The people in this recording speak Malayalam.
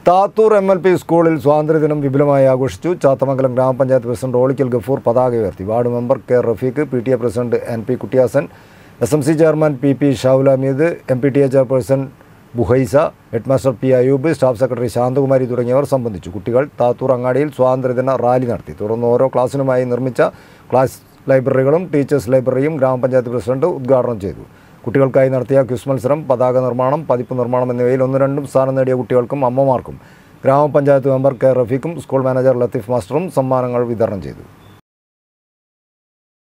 താത്തൂർ എം എൽ പി സ്കൂളിൽ സ്വാതന്ത്ര്യദിനം വിപുലമായി ആഘോഷിച്ചു ചാത്തമംഗലം ഗ്രാമപഞ്ചായത്ത് പ്രസിഡന്റ് ഓളിക്കൽ ഗഫൂർ പതാക ഉയർത്തി ward member K Rafeeq P T A president N P Kuttiyasan S M C chairman P P Shavul Hameed M P T A chairperson Buhaisa headmaster P Ayoob staff secretary Santhakumari തുടങ്ങിയവർ സംബന്ധിച്ചു കുട്ടികൾ താത്തൂർ അങ്ങാടിയിൽ സ്വാതന്ത്ര്യദിന റാലി നടത്തി തുടർന്ന് ഓരോ ക്ലാസ്സിനുമായി നിർമ്മിച്ച ക്ലാസ് ലൈബ്രറികളും ടീച്ചേഴ്സ് ലൈബ്രറിയും ഗ്രാമപഞ്ചായത്ത് പ്രസിഡന്റ് ഉദ്ഘാടനം ചെയ്തു കുട്ടികൾക്കായി നടത്തിയ ക്വിസ് മത്സരം പതാക നിർമ്മാണം പതിപ്പ് നിർമ്മാണം എന്നിവയിൽ ഒന്ന് രണ്ടും സ്ഥാനം നേടിയ കുട്ടികൾക്കും അമ്മമാർക്കും ഗ്രാമപഞ്ചായത്ത് മെമ്പർ കെ റഫീഖും സ്കൂൾ മാനേജർ ലത്തീഫ് മാസ്റ്ററും സമ്മാനങ്ങൾ വിതരണം ചെയ്തു